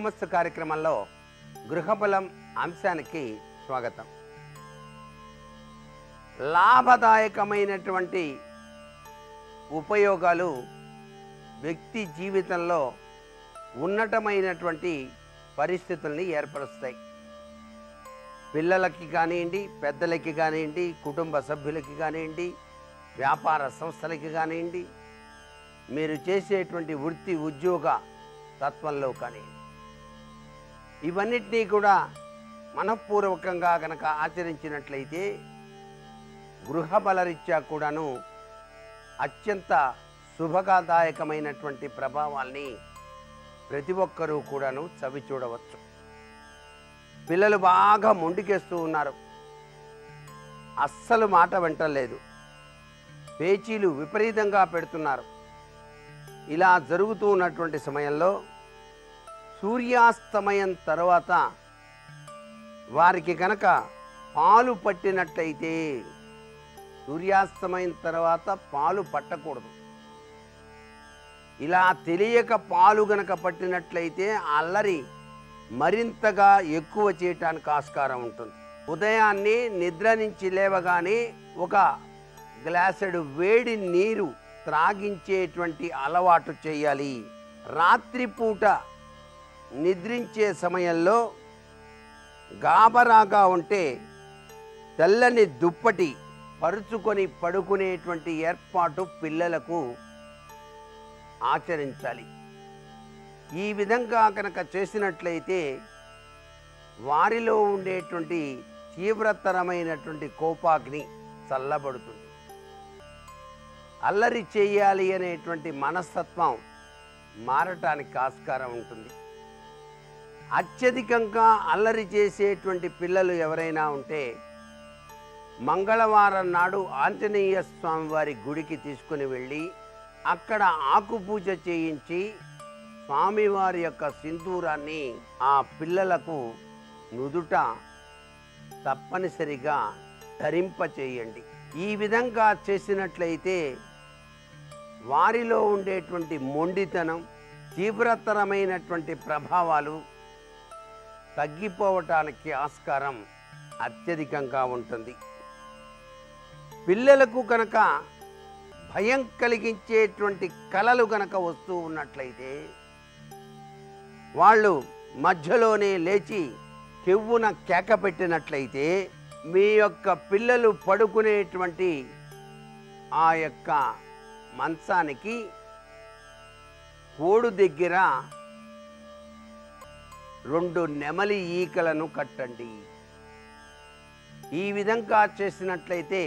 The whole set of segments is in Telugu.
శుభమస్తు కార్యక్రమంలో గృహబలం అంశానికి స్వాగతం లాభదాయకమైనటువంటి ఉపయోగాలు వ్యక్తి జీవితంలో ఉన్నతమైనటువంటి పరిస్థితుల్ని ఏర్పరుస్తాయి పిల్లలకి కానివ్వండి పెద్దలకి కానివ్వండి కుటుంబ సభ్యులకి కానివ్వండి వ్యాపార సంస్థలకి కానివ్వండి మీరు చేసేటువంటి వృత్తి ఉద్యోగ తత్వంలో కానివ్వండి ఇవన్నిటినీ కూడా మనఃపూర్వకంగా కనుక ఆచరించినట్లయితే గృహ బలరీత్యా కూడాను అత్యంత శుభదాయకమైనటువంటి ప్రభావాల్ని ప్రతి ఒక్కరూ కూడాను చవి చూడవచ్చు పిల్లలు బాగా మొండికేస్తూ ఉన్నారు అస్సలు మాట వెంటలేదు పేచీలు విపరీతంగా పెడుతున్నారు ఇలా జరుగుతూ ఉన్నటువంటి సమయంలో సూర్యాస్తమయం తర్వాత వారికి కనుక పాలు పట్టినట్లయితే సూర్యాస్తమయం తర్వాత పాలు పట్టకూడదు ఇలా తెలియక పాలు గనక పట్టినట్లయితే ఆ అల్లరి మరింతగా ఎక్కువ చేయటానికి ఆస్కారం ఉంటుంది ఉదయాన్నే నిద్ర నుంచి లేవగానే ఒక గ్లాసెడు వేడి నీరు త్రాగించేటువంటి అలవాటు చేయాలి రాత్రిపూట నిద్రించే సమయంలో గాబరాగా ఉంటే తెల్లని దుప్పటి పరుచుకొని పడుకునేటువంటి ఏర్పాటు పిల్లలకు ఆచరించాలి ఈ విధంగా కనుక చేసినట్లయితే వారిలో ఉండేటువంటి తీవ్రతరమైనటువంటి కోపాగ్ని చల్లబడుతుంది అల్లరి చేయాలి అనేటువంటి మనస్తత్వం మారటానికి ఆస్కారం ఉంటుంది అత్యధికంగా అల్లరి చేసేటువంటి పిల్లలు ఎవరైనా ఉంటే మంగళవారం నాడు ఆంజనేయ స్వామి వారి గుడికి తీసుకుని వెళ్ళి అక్కడ ఆకు పూజ చేయించి స్వామివారి యొక్క సింధూరాన్ని ఆ పిల్లలకు నుదుట తప్పనిసరిగా ధరింప చేయండి ఈ విధంగా చేసినట్లయితే వారిలో ఉండేటువంటి మొండితనం తీవ్రతరమైనటువంటి ప్రభావాలు తగ్గిపోవటానికి ఆస్కారం అత్యధికంగా ఉంటుంది పిల్లలకు కనుక భయం కలిగించేటువంటి కలలు కనుక వస్తూ ఉన్నట్లయితే వాళ్ళు మధ్యలోనే లేచి కెవ్వున కేక పెట్టినట్లయితే మీ యొక్క పిల్లలు పడుకునేటువంటి ఆ యొక్క మంచానికి కోడు దగ్గర రెండు నెమలి ఈకలను కట్టండి ఈ విధంగా చేసినట్లయితే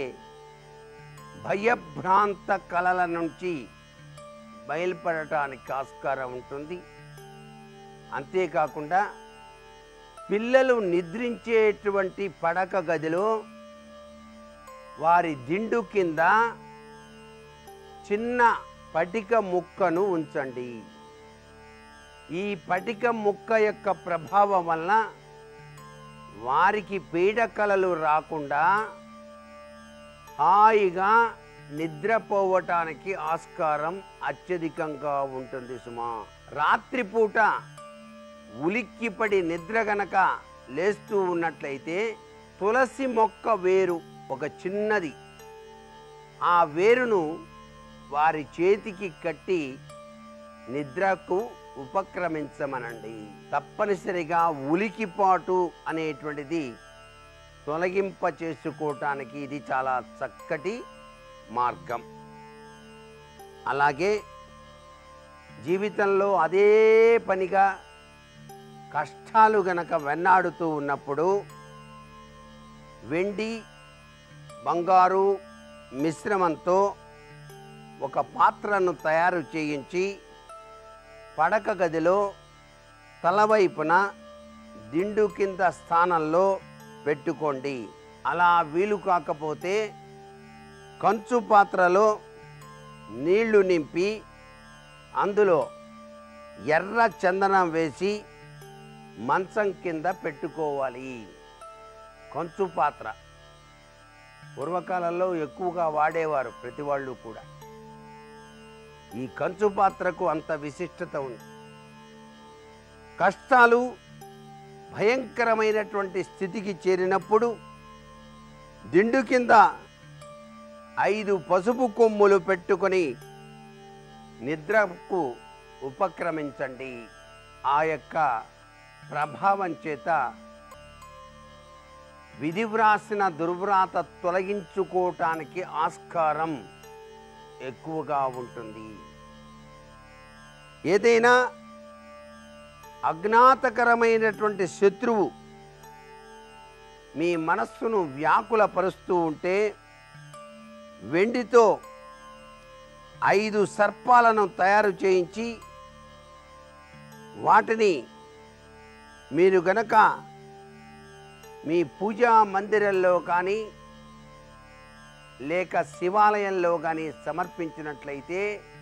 భయభ్రాంత కలల నుంచి బయలుపడటానికి ఆస్కారం ఉంటుంది అంతేకాకుండా పిల్లలు నిద్రించేటువంటి పడక గదిలో వారి దిండు కింద చిన్న పటిక ముక్కను ఉంచండి ఈ పటిక ముక్క యొక్క ప్రభావం వలన వారికి పీడకలలు రాకుండా హాయిగా నిద్రపోవటానికి ఆస్కారం అత్యధికంగా ఉంటుంది సుమా రాత్రిపూట ఉలిక్కిపడి నిద్ర గనక లేస్తూ ఉన్నట్లయితే తులసి మొక్క వేరు ఒక చిన్నది ఆ వేరును వారి చేతికి కట్టి నిద్రకు ఉపక్రమించమనండి తప్పనిసరిగా ఉలికిపాటు అనేటువంటిది తొలగింప చేసుకోవటానికి ఇది చాలా చక్కటి మార్గం అలాగే జీవితంలో అదే పనిగా కష్టాలు గనక వెన్నాడుతూ ఉన్నప్పుడు వెండి బంగారు మిశ్రమంతో ఒక పాత్రను తయారు చేయించి పడక గదిలో తలవైపున దిండు కింద స్థానంలో పెట్టుకోండి అలా వీలు కాకపోతే కంచు పాత్రలో నీళ్లు నింపి అందులో ఎర్ర చందనం వేసి మంచం కింద పెట్టుకోవాలి కంచు పాత్ర పూర్వకాలంలో ఎక్కువగా వాడేవారు ప్రతి వాళ్ళు కూడా ఈ కంచు పాత్రకు అంత విశిష్టత ఉంది కష్టాలు భయంకరమైనటువంటి స్థితికి చేరినప్పుడు దిండు కింద ఐదు పసుపు కొమ్ములు పెట్టుకొని నిద్రకు ఉపక్రమించండి ఆ యొక్క ప్రభావం చేత విధి వ్రాసిన దుర్వ్రాత తొలగించుకోవటానికి ఆస్కారం ఎక్కువగా ఉంటుంది ఏదైనా అజ్ఞాతకరమైనటువంటి శత్రువు మీ మనస్సును వ్యాకులపరుస్తూ ఉంటే వెండితో ఐదు సర్పాలను తయారు చేయించి వాటిని మీరు గనక మీ పూజా మందిరంలో కానీ లేక శివాలయంలో కానీ సమర్పించినట్లయితే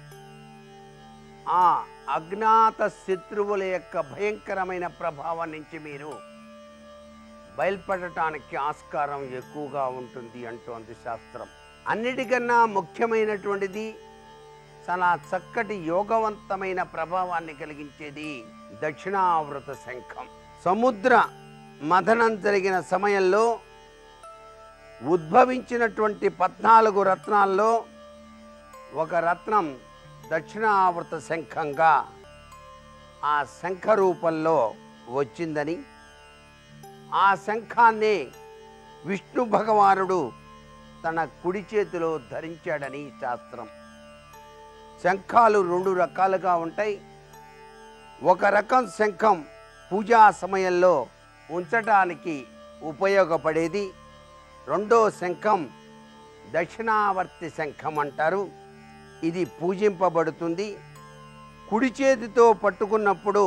ఆ అజ్ఞాత శత్రువుల యొక్క భయంకరమైన ప్రభావం నుంచి మీరు బయల్పడటానికి ఆస్కారం ఎక్కువగా ఉంటుంది అంటోంది శాస్త్రం అన్నిటికన్నా ముఖ్యమైనటువంటిది చాలా చక్కటి యోగవంతమైన ప్రభావాన్ని కలిగించేది దక్షిణావృత శంఖం సముద్ర మథనం జరిగిన సమయంలో ఉద్భవించినటువంటి పద్నాలుగు రత్నాల్లో ఒక రత్నం దక్షిణావృత శంఖంగా ఆ శంఖ రూపంలో వచ్చిందని ఆ శంఖాన్ని విష్ణు భగవానుడు తన కుడి చేతిలో ధరించాడని శాస్త్రం శంఖాలు రెండు రకాలుగా ఉంటాయి ఒక రకం శంఖం పూజా సమయంలో ఉంచటానికి ఉపయోగపడేది రెండో శంఖం దక్షిణావర్తి శంఖం అంటారు ఇది పూజింపబడుతుంది కుడి చేతితో పట్టుకున్నప్పుడు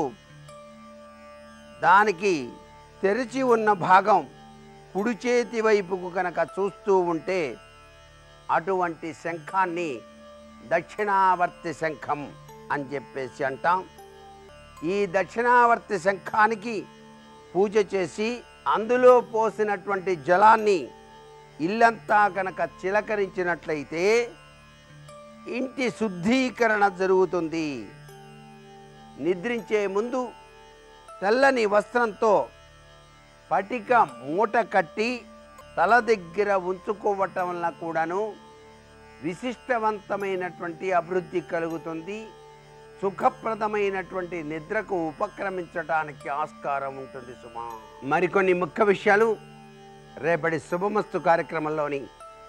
దానికి తెరిచి ఉన్న భాగం కుడి చేతి వైపుకు కనుక చూస్తూ ఉంటే అటువంటి శంఖాన్ని దక్షిణావర్తి శంఖం అని చెప్పేసి అంటాం ఈ దక్షిణావర్తి శంఖానికి పూజ చేసి అందులో పోసినటువంటి జలాన్ని ఇల్లంతా కనుక చిలకరించినట్లయితే ఇంటి శుద్ధీకరణ జరుగుతుంది నిద్రించే ముందు తెల్లని వస్త్రంతో పటిక మూట కట్టి తల దగ్గర ఉంచుకోవటం వల్ల కూడాను విశిష్టవంతమైనటువంటి అభివృద్ధి కలుగుతుంది సుఖప్రదమైనటువంటి నిద్రకు ఉపక్రమించడానికి ఆస్కారం ఉంటుంది సుమా మరికొన్ని ముఖ్య విషయాలు రేపటి శుభమస్తు కార్యక్రమంలోని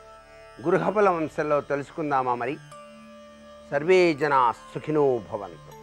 గృహబల వంశంలో తెలుసుకుందామా మరి సర్వే జనా సుఖినో భవంతు